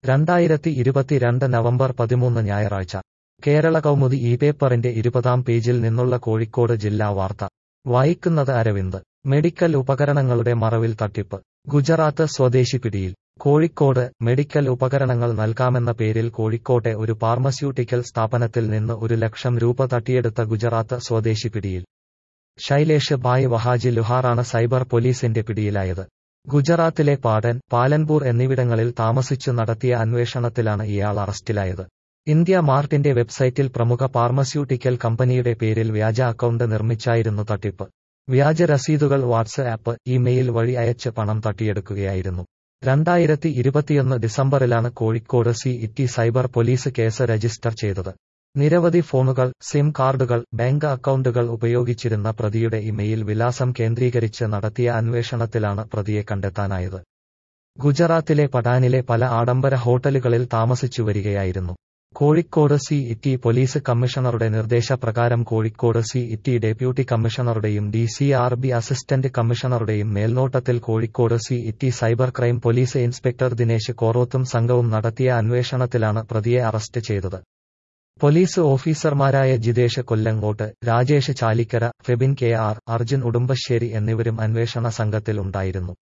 രണ്ടായിരത്തി ഇരുപത്തിരണ്ട് നവംബർ പതിമൂന്ന് ഞായറാഴ്ച കേരള കൗമുദി ഈ പേപ്പറിന്റെ ഇരുപതാം പേജിൽ നിന്നുള്ള കോഴിക്കോട് ജില്ലാ വാർത്ത വായിക്കുന്നത് അരവിന്ദ് മെഡിക്കൽ ഉപകരണങ്ങളുടെ മറവിൽ തട്ടിപ്പ് ഗുജറാത്ത് സ്വദേശി പിടിയിൽ കോഴിക്കോട് മെഡിക്കൽ ഉപകരണങ്ങൾ നൽകാമെന്ന പേരിൽ കോഴിക്കോട്ടെ ഒരു ഫാർമസ്യൂട്ടിക്കൽ സ്ഥാപനത്തിൽ നിന്ന് ഒരു ലക്ഷം രൂപ തട്ടിയെടുത്ത ഗുജറാത്ത് സ്വദേശി പിടിയിൽ ശൈലേഷ് ഭായ് വഹാജി ലുഹാറാണ് സൈബർ പോലീസിന്റെ പിടിയിലായത് ഗുജറാത്തിലെ പാടൻ പാലൻപൂർ എന്നിവിടങ്ങളിൽ താമസിച്ചു നടത്തിയ അന്വേഷണത്തിലാണ് ഇയാൾ അറസ്റ്റിലായത് ഇന്ത്യ മാർട്ടിന്റെ വെബ്സൈറ്റിൽ പ്രമുഖ ഫാർമസ്യൂട്ടിക്കൽ കമ്പനിയുടെ പേരിൽ വ്യാജ അക്കൗണ്ട് നിർമ്മിച്ചായിരുന്നു തട്ടിപ്പ് വ്യാജ രസീതുകൾ വാട്സ് ആപ്പ് ഇമെയിൽ വഴി അയച്ച് പണം തട്ടിയെടുക്കുകയായിരുന്നു രണ്ടായിരത്തി ഇരുപത്തിയൊന്ന് ഡിസംബറിലാണ് Kozhikode city cyber police case register ചെയ്തത് നിരവധി ഫോണുകൾ സിം കാർഡുകൾ ബാങ്ക് അക്കൗണ്ടുകൾ ഉപയോഗിച്ചിരുന്ന പ്രതിയുടെ ഇമെയിൽ വിലാസം കേന്ദ്രീകരിച്ച് നടത്തിയ അന്വേഷണത്തിലാണ് പ്രതിയെ കണ്ടെത്താനായത് ഗുജറാത്തിലെ പടാനിലെ പല ആഡംബര ഹോട്ടലുകളിൽ താമസിച്ചു വരികയായിരുന്നു കോഴിക്കോട് സി ഇറ്റി പോലീസ് കമ്മീഷണറുടെ നിർദ്ദേശപ്രകാരം കോഴിക്കോട് സി ഇറ്റി ഡെപ്യൂട്ടി കമ്മീഷണറുടെയും D C R B assistant കമ്മീഷണറുടെയും മേൽനോട്ടത്തിൽ Kozhikode city cyber crime police inspector Dinesh കോറോത്തും സംഘവും നടത്തിയ അന്വേഷണത്തിലാണ് പ്രതിയെ അറസ്റ്റ് ചെയ്തത് പോലീസ് ഓഫീസർമാരായ ജിതേഷ് കൊല്ലങ്കോട്ട് രാജേഷ് ചാലിക്കര ഫെബിൻ കെ ആർ അർജുൻ ഉടുമ്പശ്ശേരി എന്നിവരും അന്വേഷണ സംഘത്തിൽ ഉണ്ടായിരുന്നു